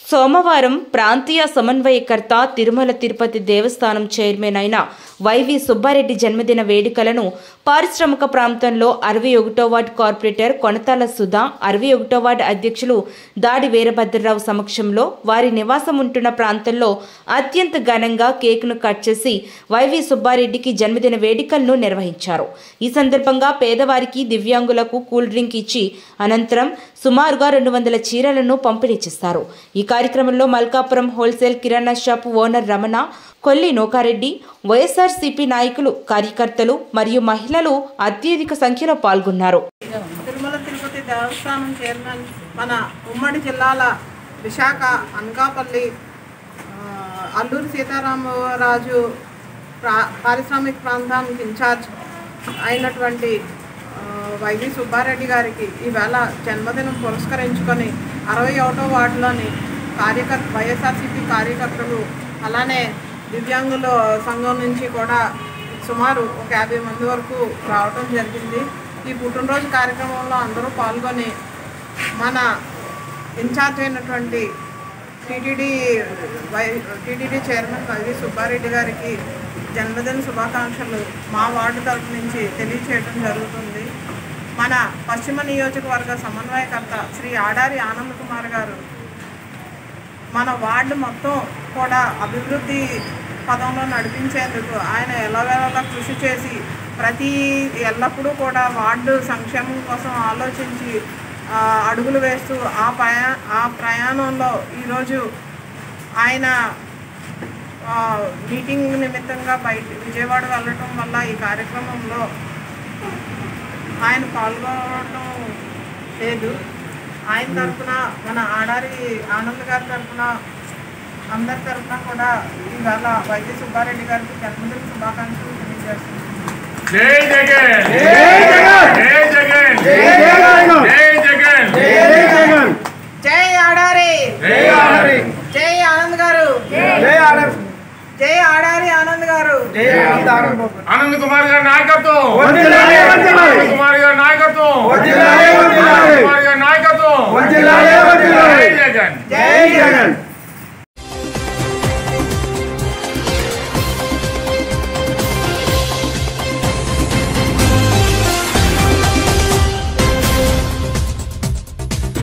సోమవారం ప్రాంతీయ సమన్వయకర్త తిరుమల తిరుపతి దేవస్థానం చైర్మన్ అయిన వైవి సుబ్బారెడ్డి జన్మదిన వేడుకలను పారిశ్రామిక ప్రాంతంలో అరవై ఒకటో వార్డు కార్పొరేటర్ కొనతాల సుధా అరవై ఒకటో వార్డు అధ్యక్షులు దాడి వీరభద్రరావు సమక్షంలో వారి నివాసం ఉంటున్న ప్రాంతంలో అత్యంత ఘనంగా కేకును కట్ చేసి వైవి సుబ్బారెడ్డికి జన్మదిన వేడుకలను నిర్వహించారు ఈ సందర్భంగా పేదవారికి దివ్యాంగులకు కూల్ డ్రింక్ ఇచ్చి అనంతరం సుమారుగా రెండు వందల చీరలను పంపిణీ చేస్తారు ఈ కార్యక్రమంలో మల్కాపురం హోల్సేల్ కిరాణా షాప్ ఓనర్ రమణ కొల్లి నోకారెడ్డి వైఎస్ఆర్సీపీ నాయకులు కార్యకర్తలు మరియు మహిళలు అత్యధిక సంఖ్యలో పాల్గొన్నారు తిరుమల తిరుపతి దేవస్థానం చైర్మన్ మన ఉమ్మడి జిల్లాల విశాఖ అనకాపల్లి ఆ, అల్లూరి సీతారామరాజు ప్రా పారిశ్రామిక ప్రాంతానికి ఇన్ఛార్జ్ అయినటువంటి ఆ, వైవి సుబ్బారెడ్డి గారికి ఈవేళ జన్మదినం పురస్కరించుకొని అరవై ఒకటో వార్డులోని కార్యకర్త వైఎస్ఆర్సీపీ కార్యకర్తలు అలానే దివ్యాంగుల సంఘం నుంచి కూడా సుమారు ఒక యాభై మంది వరకు రావడం జరిగింది ఈ పుట్టినరోజు కార్యక్రమంలో అందరూ పాల్గొని మన ఇన్ఛార్జ్ అయినటువంటి TTD Y TTD chairman YV Subba Reddy గారికి జన్మదిన శుభాకాంక్షలు మా వార్డు తరపు నుంచి తెలియచేయడం జరుగుతుంది మన పశ్చిమ నియోజకవర్గ సమన్వయకర్త శ్రీ ఆడారి ఆనంద్ కుమార్ గారు మన వార్డు మొత్తం కూడా అభివృద్ధి పదంలో నడిపించేందుకు ఆయన ఎలాగెలా కృషి చేసి ప్రతి ఎల్లప్పుడూ కూడా వార్డు సంక్షేమం కోసం ఆలోచించి ఆ, అడుగులు వేస్తూ ఆ ప్రయా ఆ ప్రయాణంలో ఈరోజు ఆయన ఆ, మీటింగ్ నిమిత్తంగా బయట విజయవాడ వెళ్ళటం వల్ల ఈ కార్యక్రమంలో ఆయన పాల్గొనడం లేదు ఆయన తరఫున మన ఆడారి ఆనంద్ గారి తరఫున అందరి తరఫున కూడా ఇవాళ వైద్య సుబ్బారెడ్డి గారికి జన్మదిన శుభాకాంక్షలు తెలియజేస్తున్నాను జై జగన్ జై జగన్ జై జగన్ జై జగన్ జై ఆడారి జై ఆడరి జై ఆనంద్ గారు జై ఆడారి ఆనంద్ గారు ఆనంద్ కుమార్ గారి నాయకత్వం వర్ధిల్లాలి, వర్ధిల్లాలి. ఆనంద్ కుమార్ గారి నాయకత్వం వర్ధిల్లాలి, వర్ధిల్లాలి. ఆనంద్ కుమార్ గారి నాయకత్వం వర్ధిల్లాలి, వర్ధిల్లాలి. జై జగన్ జై జగన్